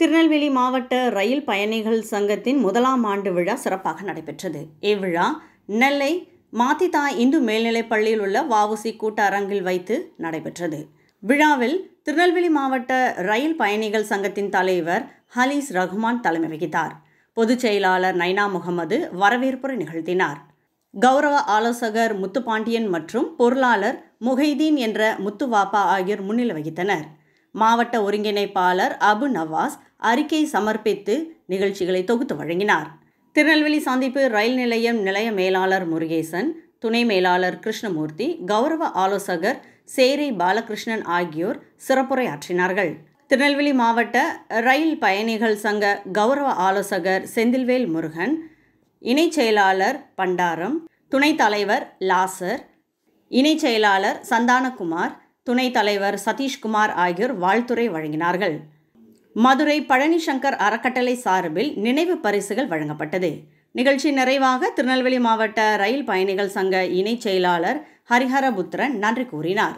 திருநெல்வேலி மாவட்ட ரயில் பயணிகள் சங்கத்தின் முதலாம் ஆண்டு விழா சிறப்பாக நடைபெற்றது இவ்விழா நெல்லை மாத்திதா இந்து மேல்நிலைப் பள்ளியில் உள்ள வஉசி கூட்டரங்கில் வைத்து நடைபெற்றது விழாவில் திருநெல்வேலி மாவட்ட ரயில் பயணிகள் சங்கத்தின் தலைவர் ஹலீஸ் ரஹ்மான் தலைமை வகித்தார் பொதுச் செயலாளர் நைனா முகமது வரவேற்புரை நிகழ்த்தினார் கௌரவ ஆலோசகர் முத்துப்பாண்டியன் மற்றும் பொருளாளர் முகைதீன் என்ற முத்துவாப்பா ஆகியோர் முன்னிலை வகித்தனர் மாவட்ட ஒருங்கிணைப்பாளர் அபு நவாஸ் அறிக்கை சமர்ப்பித்து நிகழ்ச்சிகளை தொகுத்து வழங்கினார் திருநெல்வேலி சந்திப்பு ரயில் நிலையம் நிலைய மேலாளர் முருகேசன் துணை மேலாளர் கிருஷ்ணமூர்த்தி கௌரவ ஆலோசகர் சேரை பாலகிருஷ்ணன் ஆகியோர் சிறப்புரையாற்றினார்கள் திருநெல்வேலி மாவட்ட ரயில் பயணிகள் சங்க கௌரவ ஆலோசகர் செந்தில்வேல் முருகன் இணைச் செயலாளர் பண்டாரம் துணைத் தலைவர் லாசர் இணைச் செயலாளர் சந்தானகுமார் துணைத் தலைவர் சதீஷ்குமார் ஆகியோர் வாழ்த்துரை வழங்கினார்கள் மதுரை பழனி சங்கர் அறக்கட்டளை சார்பில் நினைவு பரிசுகள் வழங்கப்பட்டது நிகழ்ச்சி நிறைவாக திருநெல்வேலி மாவட்ட ரயில் பயணிகள் சங்க இணைச் செயலாளர் ஹரிஹரபுத்திரன் நன்றி கூறினார்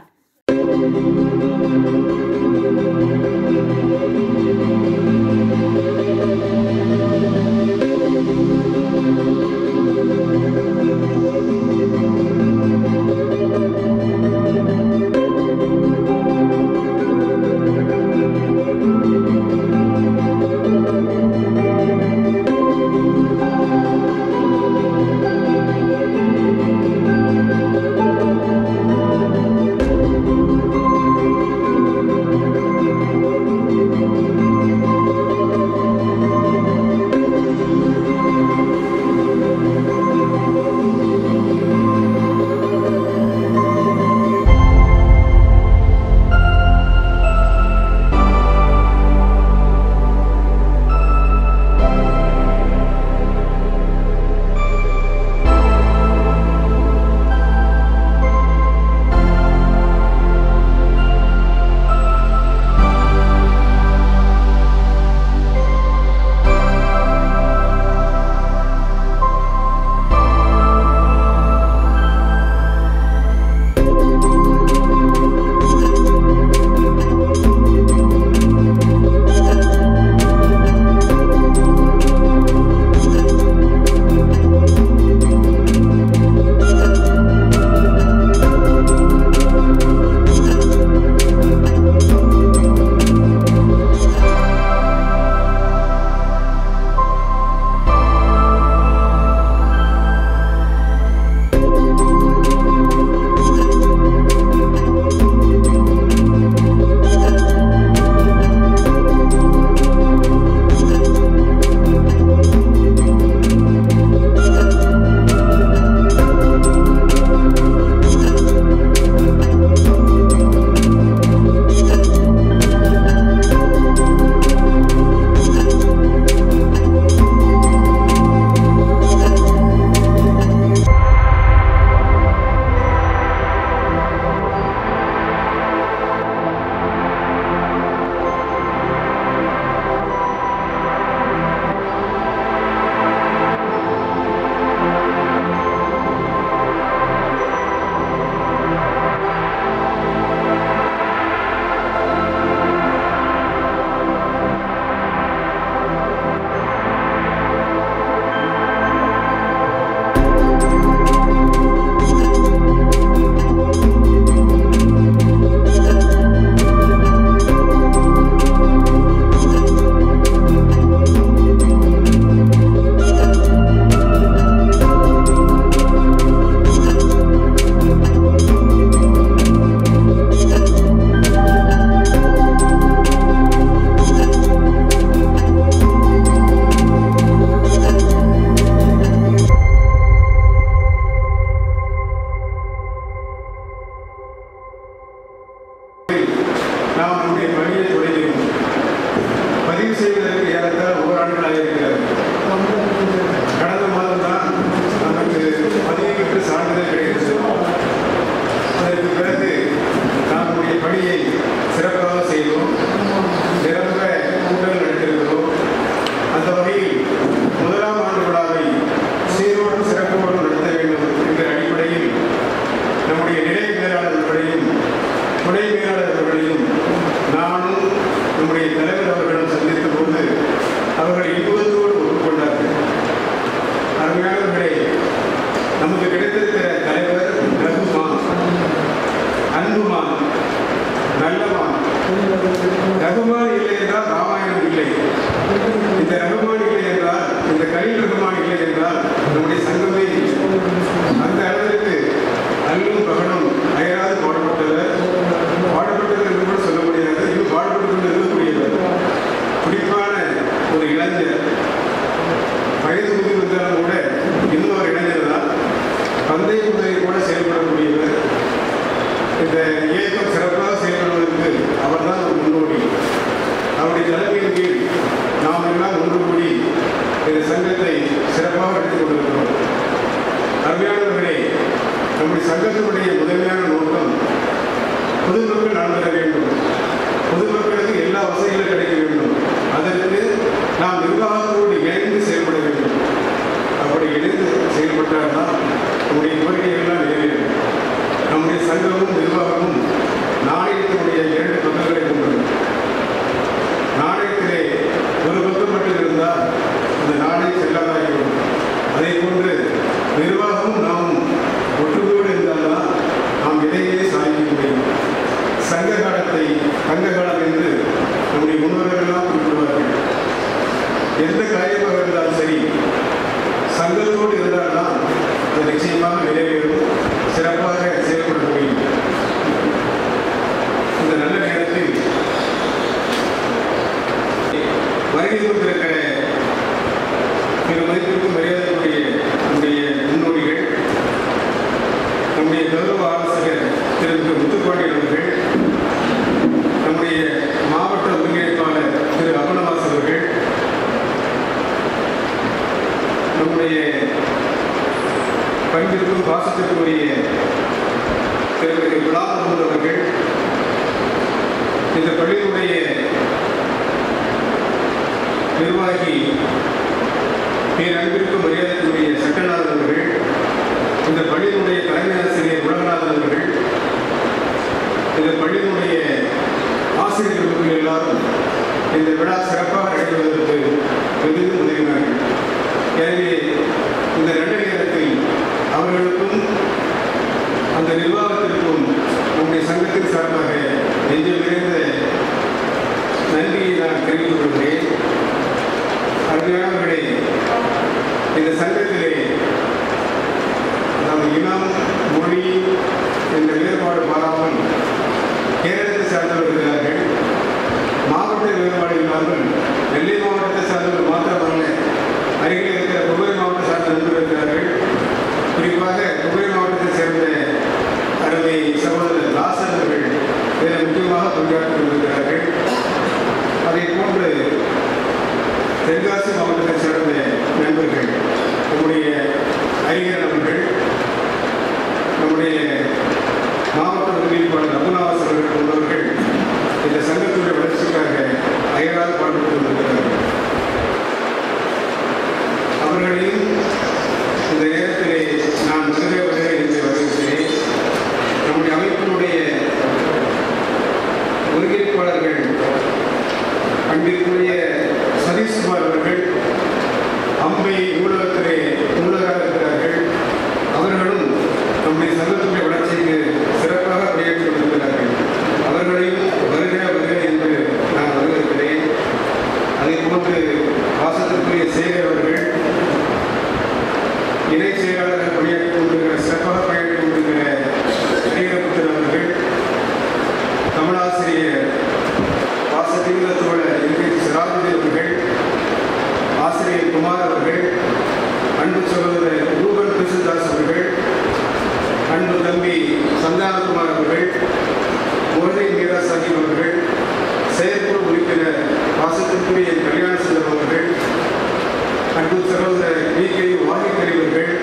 அருமையானவர்களே நம்முடைய சங்கத்தினுடைய முதன்மையான நோக்கம் பொதுமக்கள் நலன் பெற வேண்டும் பொதுமக்களுக்கு எல்லா வசதிகளும் கிடைக்க வேண்டும் அதற்கு நாம் நிர்வாகத்தோடு இணைந்து செயல்பட வேண்டும் அப்படி இணைந்து செயல்பட்டால்தான் நம்முடைய கோரிக்கைகள்லாம் நிறைவேறும் நம்முடைய சங்கமும் நிர்வாகமும் நாணயத்தினுடைய இரண்டு பக்கங்களை கொண்டது நாணயத்திலே ஒரு பக்கம் மட்டும் இருந்தால் அந்த நாணயம் செல்லாதாகிவிடும் அதே போன்று நிர்வாகமும் நாம் ஒற்றுமையோடு இருந்தால்தான் நாம் இடையே சாதிக்க முடியும் சங்க காலத்தை தங்க காலம் என்று நம்முடைய முன்னோர்களெல்லாம் குறிப்பிடுவார்கள் எந்த காரியமாக இருந்தாலும் சரி சங்கத்தோடு இருந்தால்தான் அது நிச்சயமாக நிறைவேறும் சிறப்பாக செயல்பட முடியும் இந்த நல்ல நேரத்தில் வருகை கொண்டிருக்கிற திரு மதிப்பிற்கும் மரியாதைக்குரிய நம்முடைய முன்னோடிகள் நம்முடைய கௌரவ ஆலோசகர் திரு மிகு முத்துப்பாண்டியன் அவர்கள் நம்முடைய மாவட்ட ஒருங்கிணைப்பாளர் திரு அபனவாஸ் அவர்கள் நம்முடைய பண்பிற்கும் பாசத்திற்குரிய திரு குலாம் முகமது அவர்கள் இந்த பள்ளியினுடைய நிர்வாகி பேர் அன்பிற்கும் மரியாதைக்குரிய சட்டநாதன் அவர்கள் இந்த பள்ளியினுடைய தலைமை ஆசிரியர் உலகநாதன் அவர்கள் இந்த பள்ளியினுடைய ஆசிரியர்கள் எல்லாரும் இந்த விழா சிறப்பாக நடைபெறுவதற்கு மிகுந்த உதவினார்கள் எனவே இந்த நல்ல நேரத்தில் அவர்களுக்கும் அந்த நிர்வாகத்திற்கும் நம்முடைய சங்கத்தின் சார்பாக நெஞ்சில் நிறைந்த நன்றியை நான் தெரிவித்துக் கொள்கிறேன் அருமையானவர்களே இந்த சங்கத்திலே அதாவது இனம் மொழி என்ற வேறுபாடு பாராமல் கேரளத்தை சார்ந்தவர் இருக்கிறார்கள் மாவட்ட வேறுபாடு இல்லாமல் நெல்லை மாவட்டத்தை சார்ந்தவர் மாத்திரமல்ல அருகில் இருக்கிற குமரி மாவட்ட சார்ந்த நண்பர்கள் இருக்கிறார்கள் குறிப்பாக குமரி மாவட்டத்தை சேர்ந்த அருமை சகோதரர் தாசன் அவர்கள் இதில் முக்கியமாக பங்காற்றிக் கொண்டிருக்கிறார்கள் அதே போன்று தென்காசி மாவட்டத்தை சேர்ந்த நண்பர்கள் நம்முடைய அறிஞர் அவர்கள் நம்முடைய மாவட்ட ஒருங்கிணைப்பாளர் ரகுநாவாஸ் அவர்கள் போன்றவர்கள் இந்த சங்கத்துடைய வளர்ச்சிக்காக அயராது பாடுபட்டு கொண்டிருக்கிறார்கள் அவர்களையும் இந்த நேரத்திலே நான் வருக வருக என்று வரவேற்கிறேன் நம்முடைய அமைப்பினுடைய ஒருங்கிணைப்பாளர்கள் அன்பிற்குரிய சதீஷ்குமார் அவர்கள் அம்பை நூலகத்திலே நூலகராக இருக்கிறார்கள் அவர்களும் நம்முடைய சங்கத்துடைய வளர்ச்சிக்கு சிறப்பாக பணியாற்றி கொண்டிருக்கிறார்கள் அவர்களையும் வருக வருக என்று நான் வரவேற்கிறேன் அதே போன்று வாசத்திற்குரிய சேகர் அவர்கள் இணை செயலாளர்கள் பணியாற்றி கொண்டிருக்கிற சிறப்பாக பணியாற்றி கொண்டிருக்கிற ஹரிகரபுத்தன் அவர்கள் தமிழாசிரியர் வாசதீவிர தோழர் என் சிராஜுதேவ் அவர்கள் ஆசிரியர் குமார் அவர்கள் அன்பு சகோதரர் ரூபன் கிருஷ்ணதாஸ் அவர்கள் அன்பு தம்பி சந்தானகுமார் அவர்கள் முரளி மீரா சாஹிப் அவர்கள் செயற்குழு உறுப்பினர் வாசத்திற்குரிய கல்யாண செல்வம் அவர்கள் அன்பு சகோதரர் வி கே வாகிக்கரி அவர்கள்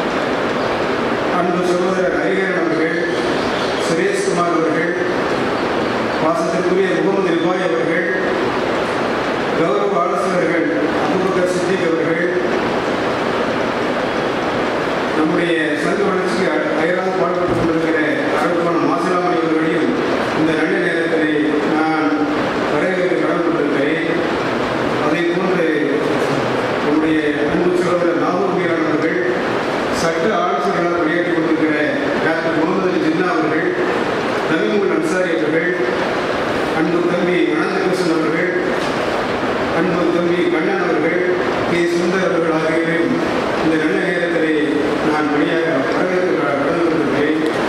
அன்பு சகோதரர் ஹரிகரன் அவர்கள் சுரேஷ்குமார் அவர்கள் வாசத்திற்குரிய முகமது ரிபாய் அவர்கள் கௌரவ ஆலோசகர்கள் அபுபக்கர் சித்திக் அவர்கள் நம்முடைய சங்க வளர்ச்சிக்கு அ- அயராது பாடுபட்டுக் கொண்டிருக்கிற அரண்மன மாசிலாமணி அவர்களையும் இந்த நல்ல நேரத்திலே நான் வரவேற்க கடன்பட்டிருக்கிறேன் அதே போன்று நம்முடைய அன்பு சகோதரர் நாகூர் மீரான் அவர்கள் சட்ட ஆலோசகர்களாக பணியாற்றிக் கொண்டிருக்கிற டாக்டர் முகமது அலி ஜின்னா அவர்கள் நவீமுல் அன்சாரி அவர்கள் அன்பு தம்பி அனந்தகிருஷ்ணன் அவர்கள் அன்பு தம்பி கண்ணன் அவர்கள் கே சுந்தர் அவர்கள் ஆகியோரையும் இந்த நல்ல நேரத்திலே நான் பணியாக வரவேற்க கடந்து கொண்டிருக்கிறேன்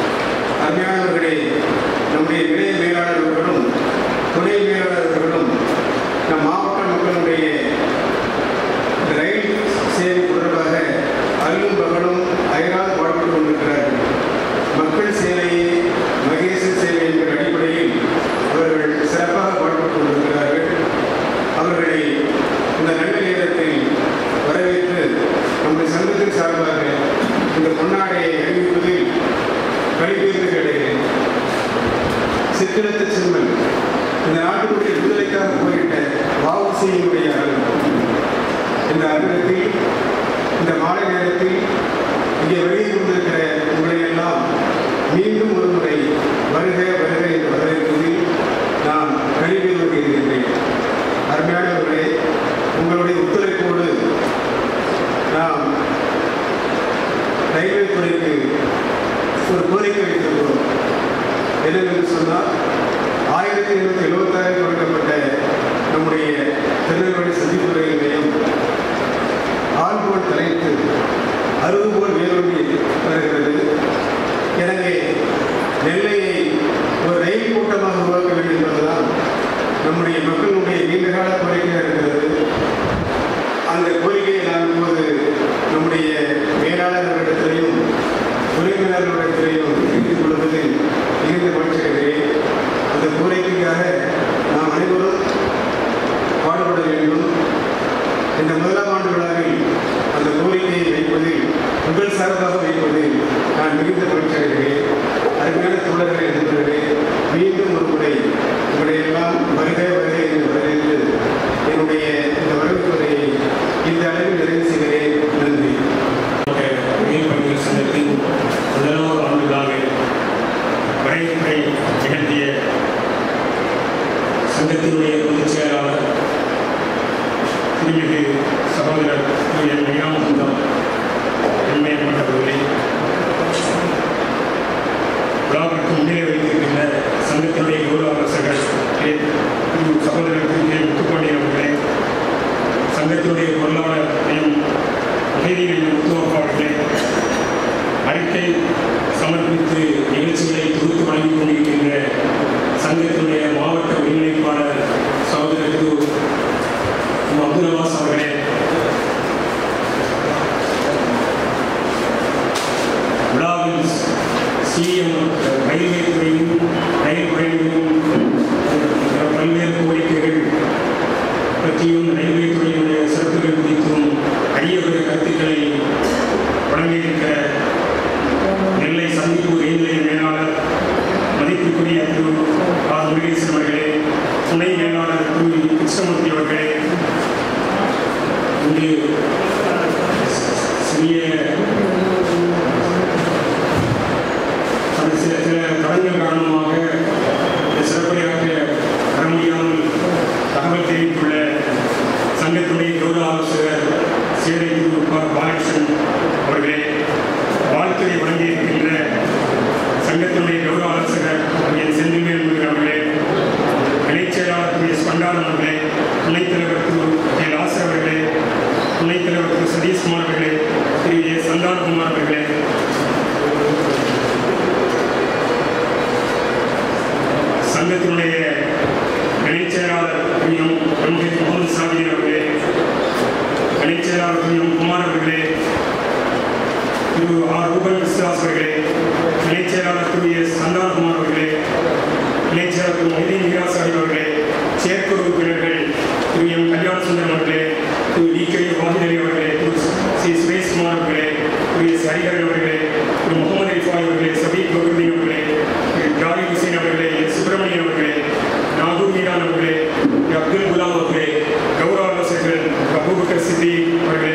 இந்த பொன்னாடையை அறிவிப்பதில் கழிப்பீர்ந்து கேடுகிறேன் சித்திரத்து செல்வன் இந்த நாட்டுக்குரிய விடுதலைக்காக போயிட்ட வாவுசியினுடைய அரங்கம் இந்த அரங்கத்தில் இந்த மாலை நேரத்தில் இங்கே வெளியே கொண்டிருக்கிற உங்களை எல்லாம் மீண்டும் ஒரு முறை வருக வருக என்று வரவேற்பதில் நான் கழிவு வருகின்றேன் அருமையானவர்களே உங்களுடைய ஒத்துழைப்போடு நாம் ரயில்வே துறைக்கு ஒரு கோரிக்கை வைத்திருக்கிறோம் என்னவென்று சொன்னால் ஆயிரத்தி எண்ணூற்றி எழுபத்தாறில் தொடங்கப்பட்ட நம்முடைய திருநெல்வேலி சந்திப்பு ரயில் நிலையம் ஆள் போல் தலைத்து அருகு போல் வேரூன்றி வருகிறது எனவே நெல்லையை ஒரு ரயில் கூட்டமாக உருவாக்க வேண்டும் என்பதுதான் நம்முடைய மக்களுடைய நீண்டகால கோரிக்கையாக இருக்கிறது அந்த கோரிக்கையை நான் இப்போது நம்முடைய மேலாளர்களிடத்திலையும் உரிமையாளர்களிடத்திலையும் தெரிவித்துக் கொள்வதில் மிகுந்த மகிழ்ச்சி அடைகிறேன் அந்த கோரிக்கைக்காக நாம் அனைவரும் பாடுபட வேண்டும் இந்த முதலாம் ஆண்டு விழாவில் அந்த கோரிக்கையை வைப்பதில் உங்கள் சார்பாக வைப்பதில் நான் மிகுந்த மகிழ்ச்சி அடைகிறேன் அருமையான தோழர்களை நண்பர்களே மீண்டும் ஒரு முறை உங்களை எல்லாம் வருக வருக என்று வரவேற்று என்னுடைய இந்த வரவேற்புரையை இந்த அளவில் நிறைவு செய்கிறேன் நன்றி மீன் பணிகள் சங்கத்தின் முதலாவது ஆண்டு விழாவில் வரவேற்பை நிகழ்த்திய சங்கத்தினுடைய பொதுச் செயலாளர் திருமிகு சகோதரர் திரு என் ஞானந்தம் எம்ஏற்பட்டவர்களே விழாவிற்கு முன்னிலை வைத்திருக்கின்ற சங்கத்தினுடைய கௌரவ அரசர்கள் திரு சகோதரர் திரு கே. முத்துப்பாண்டியன் அவர்களே சங்கத்தினுடைய பொருளாளர் எம் உதயநிதி முத்துவப்பாளர்களே அறிக்கை சமர்ப்பித்து நிகழ்ச்சிகளை தொகுத்து வழங்கிக் கொண்டிருக்கின்ற சங்கத்தினுடைய மாவட்ட ஒருங்கிணைப்பாளர் சகோதரர் திரு எம் அப்துல் நவாஸ் அவர்களே விழாவில் சிஎம் ரயில்வே துறையும் ரயில் பயணிகளும் பல்வேறு கோரிக்கைகள் பற்றியும் ரயில்வே துறையினுடைய சிறப்புகள் குறித்தும் அரிய ஒரு கருத்துக்களை வழங்கியிருக்கிற நெல்லை சந்திப்பு ரயில் நிலைய மேலாளர் மதிப்புக்குரிய திரு ஆர் முருகேசன் அவர்களே துணை மேலாளர் திரு கிருஷ்ணமூர்த்தி அவர்களே இங்கு சிறிய அது சில சில தடங்கள் காரணமாக இந்த சிறப்புரையாற்ற வர முடியாமல் தகவல் தெரிவித்துள்ள சங்கத்துடைய கௌரவ ஆலோசகர் சேரை திரு ப. பாலகிருஷ்ணன் அவர்களே வாழ்த்துறை வழங்கியிருக்கின்ற சங்கத்தினுடைய கௌரவ ஆலோசகர் என் செந்தில்வேல் முருகன் அவர்களே இணைச் செயலாளர் திரு எஸ் பண்டாரன் அவர்களே துணைத் தலைவர் திரு கே லாசர் அவர்களே துணைத் தலைவர் திரு சதீஷ்குமார் அவர்களே திரு ஏ சந்தானகுமார் அவர்களே சங்கத்தினுடைய இணைச் செயலாளர் திரு எம் எம் முகமது சாதியின் அவர்களே இணைச் செயலாளர் திரு எம் குமார் அவர்களே திரு ஆர் ரூபன் விஸ்வாஸ் அவர்களே இணைச் செயலாளர் திரு எஸ் சந்தானகுமார் அவர்களே இணைச் செயலாளர் திரு மொஹிதீன் மிராஸ் சாஹிப் அவர்களே செயற்குழு உறுப்பினர்கள் திரு எம் கல்யாண சுந்தரம் அவர்களே திரு டி கே வாஹித் அலி அவர்களே திரு சி சுரேஷ்குமார் அவர்களே திரு எஸ் ஹரிஹரன் அவர்களே திரு முகமது ரிஃபாய் அவர்களே சபீக் பகுதீன் அவர்களே திரு ஜாரி ஹுசேன் அவர்களே எஸ் சுப்பிரமணியன் அவர்களே நாகூர் மீரான் அவர்களே திரு அப்துல் குலாம் அவர்களே கௌரவ ஆலோசகர்கள் திரு அபூபக்கர் சித்தி அவர்களே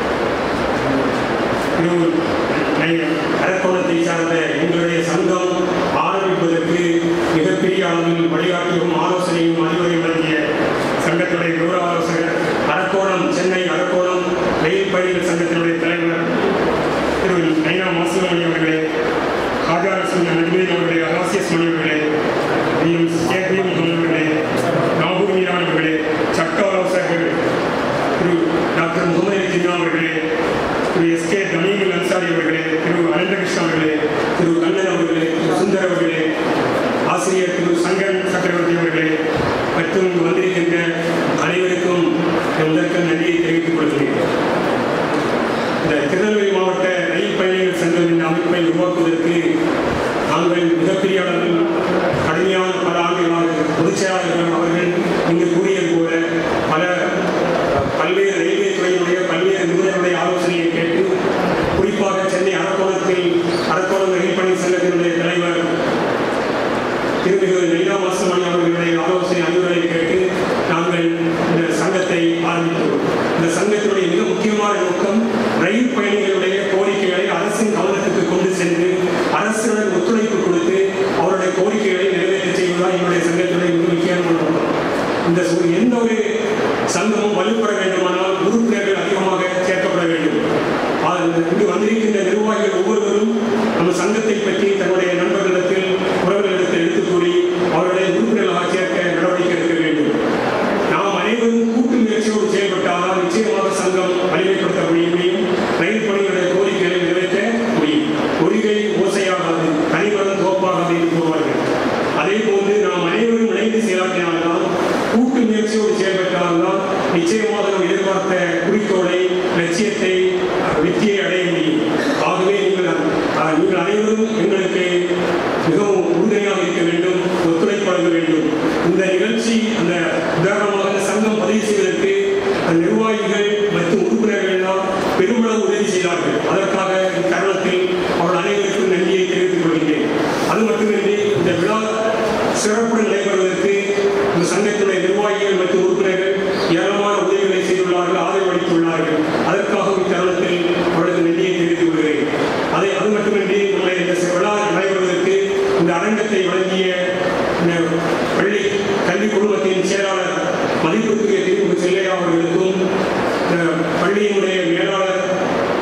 திரு அரக்கோணத்தை சார்ந்த எங்களுடைய சங்கம் ஆரம்பிப்பதற்கு மிகப்பெரிய அளவில் வழிகாட்டியும் ஆலோசனையும் அறிவுரையும் வழங்கிய சங்கத்தினுடைய கௌரவ ஆலோசகர் அரக்கோணம் சென்னை அரக்கோணம் ரயில் பயணிகள் சங்கத்தினுடைய தலைவர் திரு நைனா மாசிமணி அவர்களே ராஜாரசன் நஜ்மீன் அவர்களே அலாசியஸ் மணி அவர்களே இன்னும் கேபி முகமது அவர்களே நாகூர் மீரான் அவர்களே சட்ட ஆலோசகர்கள் திரு டாக்டர் முகமது அலி ஜின்னா அவர்களே திரு எஸ் கே தமீமுல் அன்சாரி அவர்களே திரு அனந்தகிருஷ்ணன் அவர்களே திரு கண்ணன் அவர்களே திரு சுந்தர் அவர்களே ஆசிரியர் திரு சங்கன் சக்கரவர்த்தி அவர்களே மற்றும் இங்கு வந்திருக்கின்ற அனைவருக்கும் என் முதற்கண் நன்றியை தெரிவித்துக் கொள்கிறேன் இந்த திருநெல்வேலி மாவட்ட ரயில் பயணிகள் சங்கம் இந்த அமைப்பை உருவாக்குவதற்கு நாங்கள் மிகப்பெரிய அளவில் கடுமையான பல ஆண்டுகளாக பொதுச் செயலாளர்கள் அவர்கள் இங்கு கூறியது போல பல பல்வேறு ரயில்வே துறையினுடைய பல்வேறு நிபுணர்களுடைய ஆலோசனையை கேட்டு குறிப்பாக சென்னை அரக்கோணம்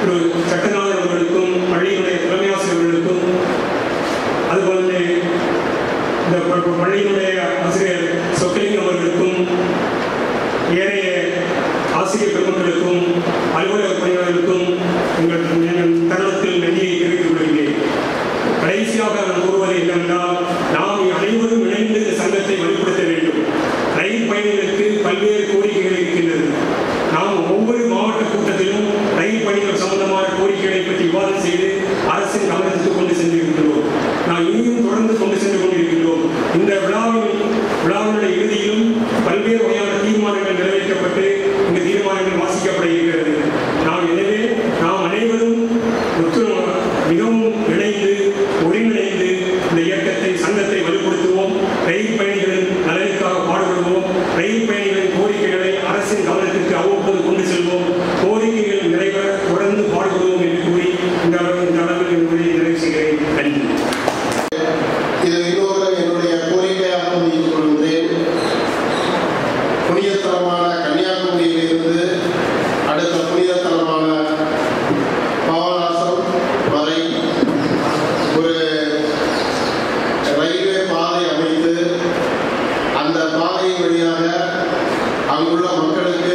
திரு சட்டநாதன் அவர்களுக்கும் பள்ளியினுடைய தலைமை ஆசிரியர்களுக்கும் அதுபோல இந்த ப- பள்ளியினுடைய ஆசிரியர் சொக்கலிங்கம் அவர்களுக்கும் ஏனைய ஆசிரியர் பெருமக்களுக்கும் அலுவலக பணியாளர்களுக்கும் உங்கள் எங்கள் தருணத்தில் நன்றியை தெரிவித்துக் கொள்கிறேன் கடைசியாக நான் கூறுவது என்னவென்றால் நாம் அனைவரும் இணைந்து இந்த சங்கத்தை வலுப்படுத்த வேண்டும் ரயில் பயணிகளுக்கு பல்வேறு கோரிக்கைகள் இருக்கின்றது நாம் ஒவ்வொரு மாவட்ட கூட்டத்திலும் ரயில் பயணிகள் சம்பந்தமான கோரிக்கைகளை பற்றி விவாதம் செய்து அரசின் கவனத்துக்கு கொண்டு சென்றிருக்கிறோம் நாம் இனியும் தொடர்ந்து கொண்டு சென்று கொண்டிருக்கின்றோம் இந்த விழாவின் விழாவினுடைய இறுதியிலும் பல்வேறு வகையான தீர்மானங்கள் நிறைவேற்றப்பட்டு இந்த தீர்மானங்கள் வாசிக்கப்பட இருக்கிறது நாம் எனவே நாம் அனைவரும் ஒத்து மிகவும் இணைந்து ஒருங்கிணைந்து இந்த இயக்கத்தை சங்கத்தை வலுப்படுத்துவோம் ரயில் பயணிகளின் நலனுக்காக பாடுபடுவோம் ரயில் பயணிகளின் கோரிக்கைகளை அரசின் கவனத்திற்கு அவ்வப்போது கொண்டு செல்வோம் கோரிக்கைகள் நிறைவேற தொடர்ந்து பாடுபடுவோம் என்று கூறி இந்த அளவு இந்த அளவில் என்னுடைய நிறைவு செய்கிறேன் நன்றி இது இன்னொரு என்னுடைய கோரிக்கையாக வைத்துக் கொள்கின்றேன் புனிதத்தலமான கன்னியாகுமரியிலிருந்து அடுத்த புனிதத்தலமான பாவநாசம் வரை ஒரு ரயில்வே பாதை அமைத்து அந்த பாதையின் வழியாக அங்குள்ள மக்களுக்கு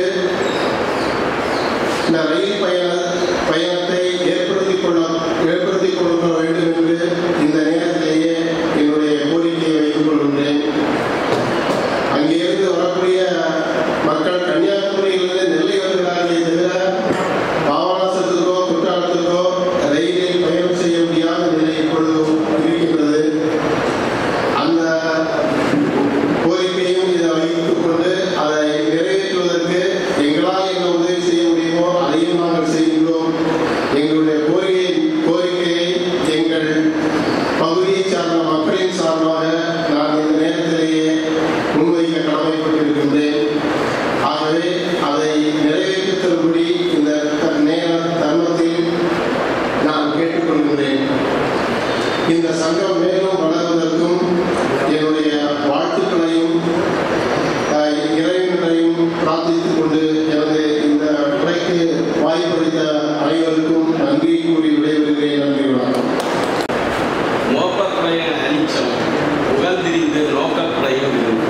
இந்த ரயில் பயண பயணத்தை ஏற்படுத்திக் கொள்ள ஏற்படுத்திக் கொடுக்க வேண்டும் என்று இந்த நேரத்திலேயே என்னுடைய கோரிக்கையை வைத்துக் கொள்கின்றேன் அங்கிருந்து வரக்கூடிய மக்கள் கன்னியாகுமரியிலிருந்து நெல்லை வருகிறார்களே தவிர பாபநாசத்துக்கோ குற்றாலத்துக்கோ ரயிலில் பயணம் செய்ய முடியாத நிலை இப்பொழுது இருக்கின்றது அந்த கோரிக்கையும் இதை வைத்துக் கொண்டு அதை நிறைவேற்றுவதற்கு எங்களால் என்ன உதவி செய்ய முடியுமோ அதையும் நாங்கள் செய்கின்றோம் எங்களுடைய கோரிக்கை கோரிக்கையை எங்கள் பகுதியை சார்ந்த மக்களின் சார்பாக நான் இந்த நேரத்திலேயே முன்வைக்க கடமைப்பட்டிருக்கின்றேன் ஆகவே அதை நிறைவேற்றித் தரும்படி இந்த த- நேர தருணத்தில் நான் கேட்டுக்கொள்கின்றேன் இந்த சங்கம் மேலும் வளர்வதற்கும் என்னுடைய வாழ்த்துக்களையும் அஹ், இறைவனையும் பிரார்த்தித்துக் கொண்டு எனது இந்த உரைக்கு வாய்ப்பளித்த அனைவருக்கும் நன்றி கூறி விடைபெறுகிறேன் நன்றி வணக்கம் மோப்பக்குறைய அனிச்சம் உகந்திரிந்து நோக்கக்குறையும் இருந்து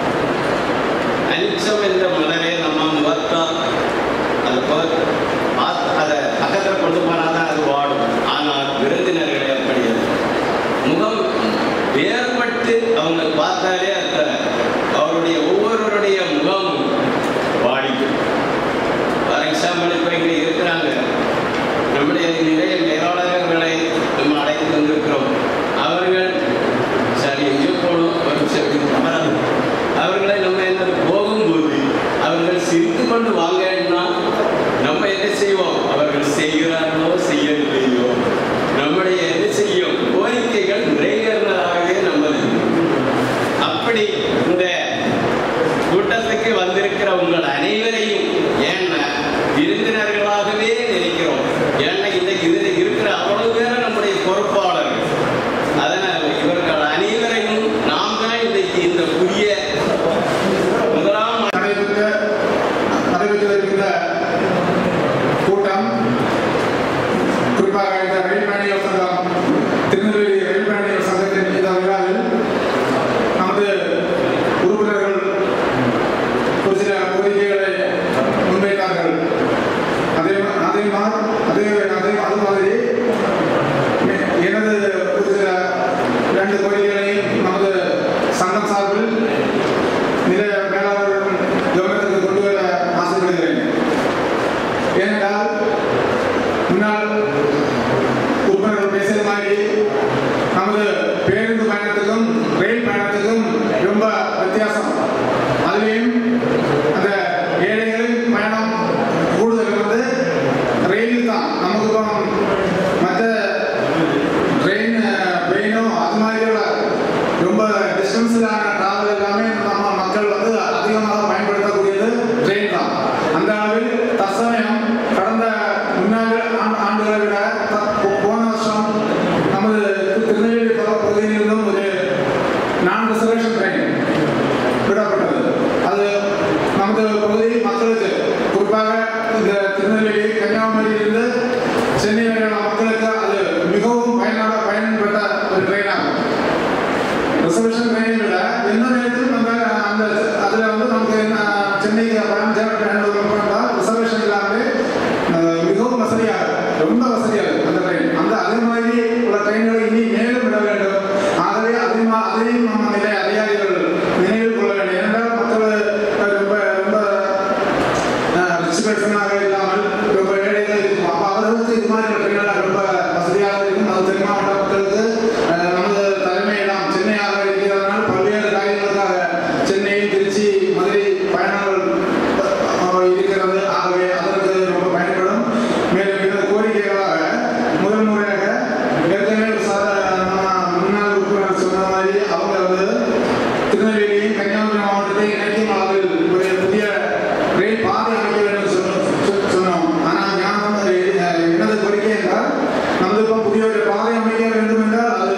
அனிச்சம் என்ற மலரே நம்ம முகத்தா அதை பார்த்து பார்த்து அதை பக்கத்தில் கொண்டு போனால் தான் அது வாடும் ஆனால் விருந்தினர்களை அப்படி அல்ல. முகம் வேறுபட்டு அவங்க பார்த்தாலே அந்த அவருடைய ஒவ்வொருவருடைய முகமும் வாடிக்கும் ஃபார் எக்ஸாம்பிள் இப்போ இங்கே இருக்கிறாங்க நம்முடைய நிறைய மேலாளர்களை நம்ம அழைத்து வந்திருக்கிறோம் அவர்கள் சரி எங்கேயோ போகணும் ஒரு நிமிஷம் இப்படி அமராது அவர்களை நம்ம என்ன போகும்போது அவர்கள் சிரித்து கொண்டு வாங்கன்னா நம்ம என்ன செய்வோம் அவர்கள் செய்கிறார்களோ செய்யவில்லையோ நம்முடைய என்ன செய்யும் கோரிக்கைகள் நிறைவேறினதாகவே நம்ம அப்படி இந்த கூட்டத்துக்கு வந்திருக்கிற உங்கள் அனைவரையும் ஏன்னா விருந்தினர்களாகவே நினைக்கிறோம் ஏன்னா இன்னைக்கு இதில் இருக்கிற அவ்வளவு பேரும் நம்முடைய பொறுப்பாளர்கள் அதனால் இவர்கள் அனைவரையும் நாம் தான் இன்றைக்கு இந்த புதிய முதலாம் நடைபெற்ற நடைபெற்று வருகின்ற கூட்டம் குறிப்பாக இந்த ரயில் பயணிகள் சங்கம் திருநெல்வேலி ரயில் பயணிகள் சங்கத்தின் இந்த விழாவில் நமது உறுப்பினர்கள் ஒரு சில கோரிக்கைகளை முன்வைத்தார்கள் அதே மா- அதே மா- அதே அதே அது மாதிரி எ- எனது ஒரு சில இரண்டு கோரிக்கைகளையும் நமது சங்கம் சார்பில் நிலைய மேலாளர்கள் கவனத்துக்கு கொண்டு வர ஆசைப்படுகிறேன் ஏனென்றால் முன்னாள் உறுப்பினர்கள் பேசிய மாதிரி நமது பேருந்து பயணத்துக்கும் ரயில் பயணத்துக்கும் ரொம்ப வித்தியாசம் அதுலேயும் அந்த ஏழைகளின் பயணம் கூடுதல் வந்து ரயில் தான் நமக்கு இப்போ மற்ற ட்ரெயின் ட்ரெயினோ அது மாதிரியோட ரொம்ப டிஸ்டன்ஸிலான டிராவல் எல்லாமே நம்ம மக்கள் வந்து அதிகமாக பயன்படுத்தக்கூடியது ட்ரெயின் தான் அந்த அளவில் தற்சமயம் கடந்த முன்னாள் ஆண்டு ஆண்டுகளை விட த- போ- போன வருஷம் நமது திருநெல்வேலி பகு- பகுதியிலிருந்தும் ஒரு ரொம்ப வசதியாக இருக்கு அந்த ட்ரெயின் அந்த அதே மாதிரி உள்ள ட்ரெயின்களை இனி மேலும் விட வேண்டும் ஆகவே அதிகமா அதையும் நம்ம நிலை அதிகாரிகள் நினைவில் கொள்ள வேண்டும் ஏனென்றால் மக்கள் ரொம்ப ரொம்ப ரிச் பர்சனாக இல்லாமல் ரொம்ப ஏழைகள் இருக்கும் அப்போ அவர்களுக்கு இது மாதிரி ட்ரெயின்கள் ரொம்ப வசதியாக இருக்கும் அது தென் மாவட்ட மக்களுக்கு அஹ், நமது தலைமையிடம் சென்னையாக இருக்கிறதுனால பல்வேறு காரியங்களுக்காக சென்னை திருச்சி மதுரை பயணங்கள் அஹ், இருக்கிறது ஆகவே அதற்கு ரொம்ப பயன்படும் மேலும் இந்த கோரிக்கைகளாக முதல் முறையாக ஏற்கனவே ஒரு சாதா- நம்ம முன்னாள் உறுப்பினர் சொன்ன மாதிரி அவங்க வந்து திருநெல்வேலியும் கன்னியாகுமரி மாவட்டத்தை இணைக்கும் அளவில் ஒரு புதிய ரயில் பாதை அமைக்க வேண்டும் சொன்னோம் சொ- சொன்னோம் ஆனால் ஞானம் அது அஹ், எனது கோரிக்கை என்றால் நமது இப்போ புதிய ஒரு பாதை அமைக்க வேண்டும் என்றால் அது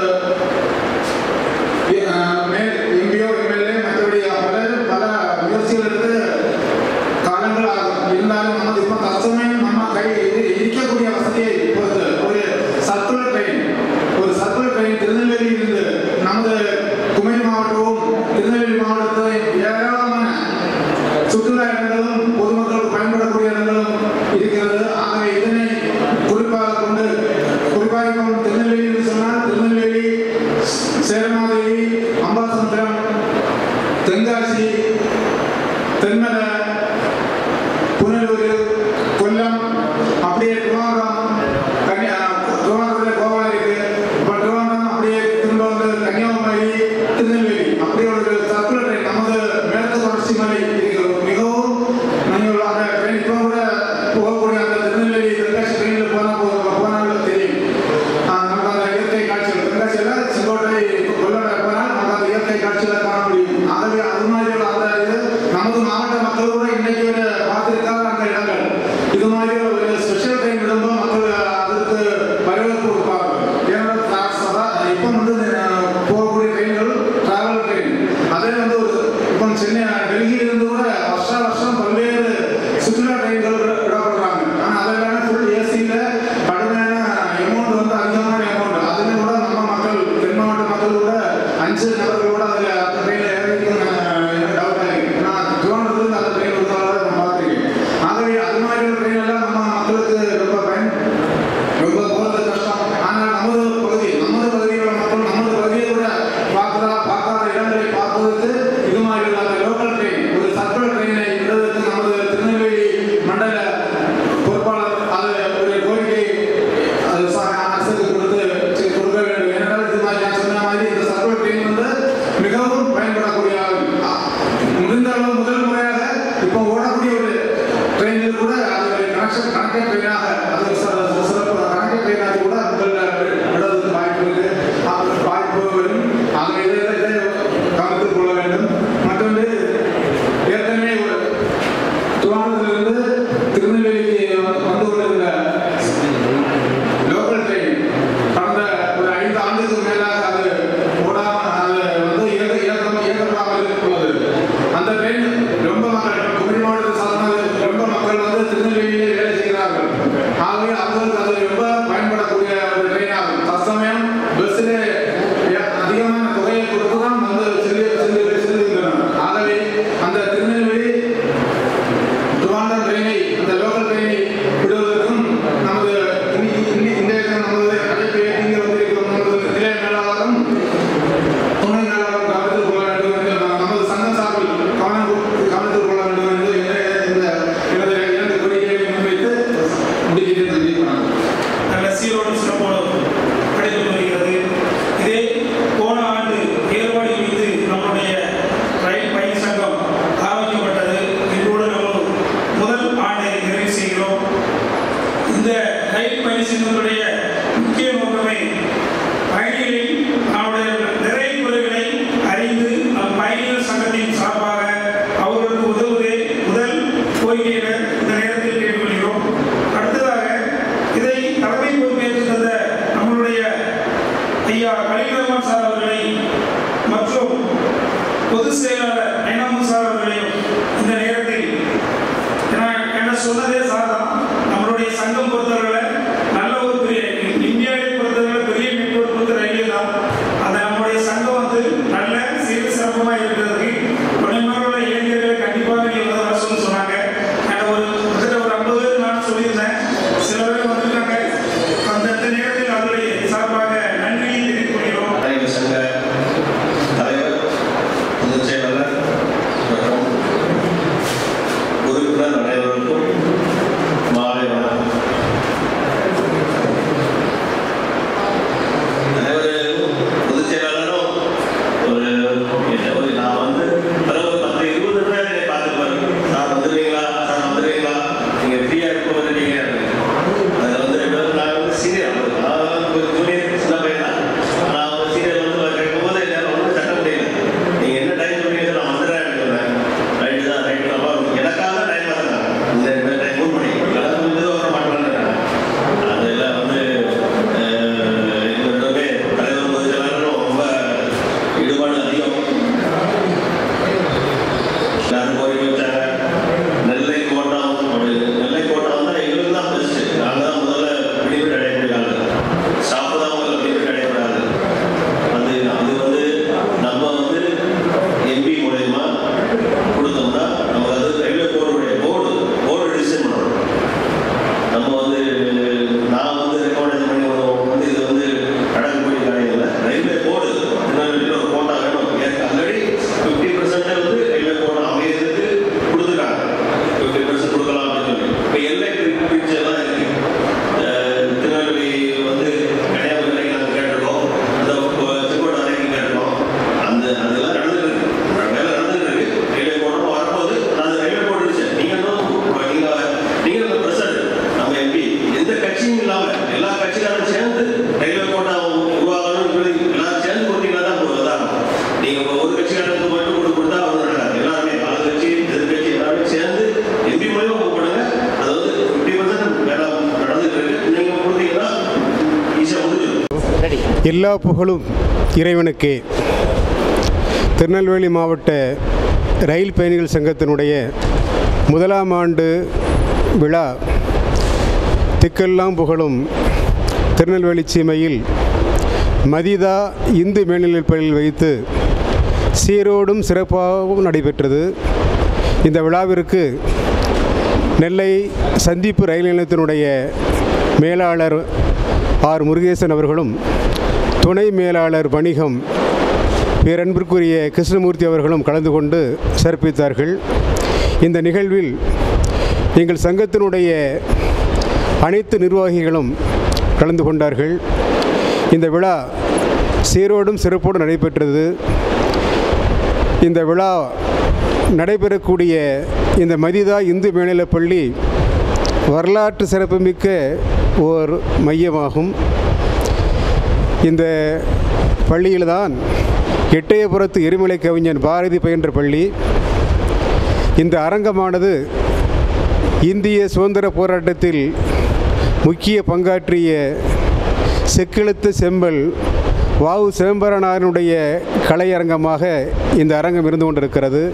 அஹ், மேல் எம்பியோ எம்எல்ஏ மற்றபடி பலர் பல முயற்சிகள் எடுத்து காலங்கள் ஆகும் இருந்தாலும் நமது இப்போ தற்சமயம் நம்ம கை இது இருக்கக்கூடிய வசதியை பொறுத்து ஒரு சர்க்குலர் ட்ரெயின் ஒரு சர்க்குலர் ட்ரெயின் திருநெல்வேலியில் இருந்து நமது குமரி மாவட்டமும் திருநெல்வேலி மாவட்டத்தை ஏராளமான சுற்றுலா இடங்களும் பொதுமக்களுக்கு பயன்படக்கூடிய இடங்களும் இருக்கிறது ஆகவே இதனை குறிப்பாக கொண்டு குறிப்பாக இப்போ திருநெல்வேலி என்று சொன்னால் திருநெல்வேலி சேரமாதேவி அம்பாசமுத்திரம் தென்காசி தென்மலை புனலூர் கொல்லம் அப்படியே திருவாரூரம் கன்னியா திருவாரூரில் கோவா இருக்கு இப்போ திருவாரூரம் அப்படியே திரும்ப வந்து கன்னியாகுமரி திருநெல்வேலி அப்படியே ஒரு சர்க்குலர் ட்ரெயின் நமது மேற்கு தொடர்ச்சி மலை இருக்கிறது மிகவும் நீங்கள் அந்த ட்ரெயின் இப்போ கூட போகக்கூடிய அந்த திருநெல்வேலி தென்காசி ட்ரெயினில் போனால் போனாலும் தெரியும் ஆஹ் நமக்கு அந்த இயற்கை காட்சிகள் தென்காசியில் செங்கோட்டை கொள்ளட போனால் நமக்கு அந்த இயற்கை காட்சிகளை காண முடியும் ஆகவே அது மாதிரி உள்ள அந்த இது நமது மாவட்ட மக்கள் கூட இன்னைக்கு ஒரு பார்த்திருக்காங்க அந்த இடங்கள் இது மாதிரி ஒரு ஸ்பெஷல் ட்ரெயின் விடும்போது மக்கள் அதற்கு வரவேற்பு கொடுப்பாங்க ஏன்னா சதா இப்போ வந்து அஹ், போகக்கூடிய ட்ரெயின்கள் டிராவல் ட்ரெயின் அதே வந்து ஒரு இப்போ சென்னை டெல்லியிலிருந்து கூட வருஷா வருஷம் பல்வேறு சுற்றுலா ட்ரெயின்கள் விட- விடப்படுறாங்க ஆனால் அதெல்லாம் ஃபுல் ஏசியில் கடுமையான அமௌண்ட் வந்து அதிகமான அமௌண்ட் அதில் கூட நம்ம மக்கள் தென் மாவட்ட மக்கள் கூட அஞ்சு நபர்கள் கூட அதில் அந்த ட்ரெயினில் ஏறிக்கும் டவுட் ஆகிருக்கு நான் திருவனந்தபுரத்துக்கு அந்த ட்ரெயின் இருக்கிறத நான் பார்த்துருக்கேன் ஆகவே அது மாதிரி ஒரு ட்ரெயின் எல்லாம் நம்ம மக்களுக்கு ரொம்ப பயன் ரொம்ப போகிறது கஷ்டம் ஆனால் நமது பகுதி நமது பகுதியில் உள்ள மக்கள் நமது பகுதியை கூட பார்க்குறா பார்க்காத இடங்களை பார்ப்பதற்கு இது மாதிரி உள்ள அந்த லோக்கல் ட்ரெயின் ஒரு சர்க்குலர் ட்ரெயினை விடுவதற்கு நமது திருநெல்வேலி மண்டல பொறுப்பாளர் அது ஒரு கோரிக்கை அது ச- அரசுக்கு கொடுத்து சரி, கொடுக்க வேண்டும் ஏனென்றால் இது மாதிரி நான் சொன்ன மாதிரி இந்த சர்க்குலர் ட்ரெயின் வந்து மிகவும் பயன்படக்கூடிய அ, முடிந்த அளவு முதல் முறையாக இப்போ ஓடக்கூடிய ஒரு ட்ரெயினில் கூட அது ஒரு கனெக்ஷன் கனெக்டட் ட்ரெயினாக அது ஒரு சிற- ஒரு சிறப்பு கனெக்டட் ட்ரெயினாக கூட முதல்ல விடுவதற்கு வாய்ப்பு இருக்கு அது வாய்ப்பு வரும் ஆக இதை இதை கவனத்தில் கொள்ள வேண்டும் மற்றொன்று ஏற்கனவே ஒரு திருவாரூரிலிருந்து திருநெல்வேலிக்கு வந்து கொண்டிருந்த லோக்கல் ட்ரெயின் கடந்த ஒரு ஐந்து ஆண்டுக்கு மேலாக அது ஓடாம அது வந்து இயக்க இயக்கம் இயக்கப்படாமல் உள்ளது அந்த ட்ரெயின் ரொம்ப மக்கள் குமரி மாவட்டத்தை சார்ந்த ரொம்ப மக்கள் வந்து திருநெல்வேலியிலே வேலை செய்கிறார்கள் ஆகவே அவங்களுக்கு அது ரொம்ப பயன்படக்கூடிய ஒரு ட்ரெயின் ஆகும் தற்சமயம் பஸ்ஸிலே அதிகமான தொகையை கொடுத்து தான் வந்து செல்லு செல்லு செல்லுகின்றனர் ஆகவே அந்த திருநெல்வேலி திருவாண்டம் ட்ரெயினை அந்த லோக்கல் ட்ரெயினை விடுவதற்கும் நமது இன்னி- இன்னி- இந்த நமது அழைப்பு இங்கே வந்திருக்கும் நமது நிலைய மேலாளரும் துணை மேலாளரும் கவனத்தில் கொள்ள வேண்டும் என்று நாம் நமது சங்க சார்பில் கவனம் கொ- கவனத்தில் கொள்ள வேண்டும் என்று இந்த- இந்த எனது இரண்டு கோரிக்கைகளை முன்வைத்து முடிக்கிறேன் நன்றி வணக்கம் நல்ல சீரோடு சிறப்போடு நடைபெற்று வருகிறது இதே போன ஆண்டு ஏற்பாடு மீது நம்முடைய ரயில் பயணி சங்கம் ஆரம்பிக்கப்பட்டது இன்றோடு நம்ம முதல் ஆண்டை நிறைவு செய்கிறோம் இந்த ரயில் பயணி சங்கத்துடைய முக்கிய நோக்கமே பயணிகளின் அவருடைய நிறை குறைகளை அறிந்து நம் பயணிகள் சங்கத்தின் சார்பாக அவர்களுக்கு உதவுவதே முதல் கோரிக்கையை இந்த நேரத்தில் கேட்டுக்கொள்கிறோம் அடுத்ததாக இதை தலைமை பொறுப்பேற்று தந்த நம்மளுடைய ஐயா கலிகரமான் சார் அவர்களை மற்றும் பொதுச் செயலாளர் ஐனாமு சார் அவர்களையும் இந்த நேரத்தில் ஏன்னா- என்ன சொன்னதே சார் தான் நம்மளுடைய சங்கம் பொறுத்தவரை நல்ல ஒரு பெரிய இந்தியாவை பொறுத்தவரை பெரிய நெட்வொர்க் வந்து ரயில்வே தான் அந்த நம்முடைய சங்கம் வந்து நல்ல சீர சிறப்பமாக இருக்கிறதுக்கு கொஞ்சமாக உள்ள இளைஞர்களை கண்டிப்பாக நீங்கள் வந்து வர சொல்லி சொன்னாங்க நான் ஒரு கிட்டத்தட்ட ஒரு ஐம்பது பேர் நான் சொல்லியிருந்தேன் சில பேர் வந்திருக்காங்க இல்லாமல் எல்லா கட்சிக்காரும் சேர்ந்து ரயில்வே கோட்டா உருவாகணும் சொல்லி எல்லாரும் சேர்ந்து கொடுத்தீங்கன்னா தான் போதும் அதான் நீங்கள் இப்போ ஒரு கட்சிக்காரனுக்கு மட்டும் கொடுத்து கொடுத்தா அவர் நடக்காது எல்லாருமே ஆளுங்கட்சி எதிர்கட்சி எல்லாருமே சேர்ந்து எம்பி மூலியமாக கூப்பிடுங்க அது வந்து ஃபிஃப்டி பர்சன்ட் வேலை நடந்துட்டு இருக்கு நீங்கள் கொடுத்தீங்கன்னா ஈஸியாக முடிஞ்சிடும் எல்லா புகழும் இறைவனுக்கே திருநெல்வேலி மாவட்ட ரயில் பயணிகள் சங்கத்தினுடைய முதலாம் ஆண்டு விழா திக்கெல்லாம் புகழும் திருநெல்வேலி சீமையில் மதிதா இந்து மேல்நிலைப் பள்ளியில் வைத்து சீரோடும் சிறப்பாகவும் நடைபெற்றது இந்த விழாவிற்கு நெல்லை சந்திப்பு ரயில் நிலையத்தினுடைய மேலாளர் ஆர் முருகேசன் அவர்களும் துணை மேலாளர் வணிகம் பேரன்பிற்குரிய கிருஷ்ணமூர்த்தி அவர்களும் கலந்து கொண்டு சிறப்பித்தார்கள் இந்த நிகழ்வில் எங்கள் சங்கத்தினுடைய அனைத்து நிர்வாகிகளும் கலந்து கொண்டார்கள் இந்த விழா சீரோடும் சிறப்போடு நடைபெற்றது இந்த விழா நடைபெறக்கூடிய இந்த மதிதா இந்து மேல்நிலைப் பள்ளி வரலாற்று சிறப்புமிக்க ஓர் மையமாகும் இந்த பள்ளியில்தான் எட்டயபுரத்து எரிமலை கவிஞன் பாரதி பயின்ற பள்ளி இந்த அரங்கமானது இந்திய சுதந்திர போராட்டத்தில் முக்கிய பங்காற்றிய செக்கிழுத்த செம்பல் வாவு சிதம்பரனாருடைய கலையரங்கமாக இந்த அரங்கம் இருந்து கொண்டிருக்கிறது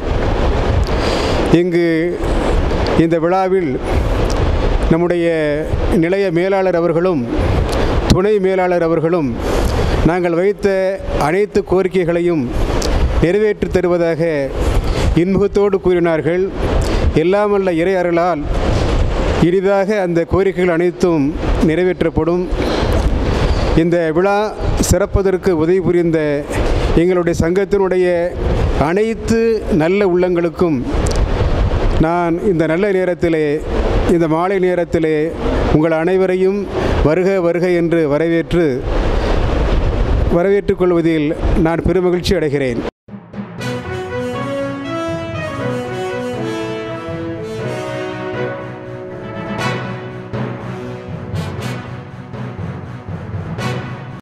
இங்கு இந்த விழாவில் நம்முடைய நிலைய மேலாளர் அவர்களும் துணை மேலாளர் அவர்களும் நாங்கள் வைத்த அனைத்து கோரிக்கைகளையும் நிறைவேற்றித் தருவதாக இன்முகத்தோடு கூறினார்கள் எல்லாமல்ல இறை அருளால் இனிதாக அந்த கோரிக்கைகள் அனைத்தும் நிறைவேற்றப்படும் இந்த விழா சிறப்பதற்கு உதவி புரிந்த எங்களுடைய சங்கத்தினுடைய அனைத்து நல்ல உள்ளங்களுக்கும் நான் இந்த நல்ல நேரத்திலே இந்த மாலை நேரத்திலே உங்கள் அனைவரையும் வருக வருக என்று வரவேற்று வரவேற்றுக் கொள்வதில் நான் பெருமகிழ்ச்சி அடைகிறேன்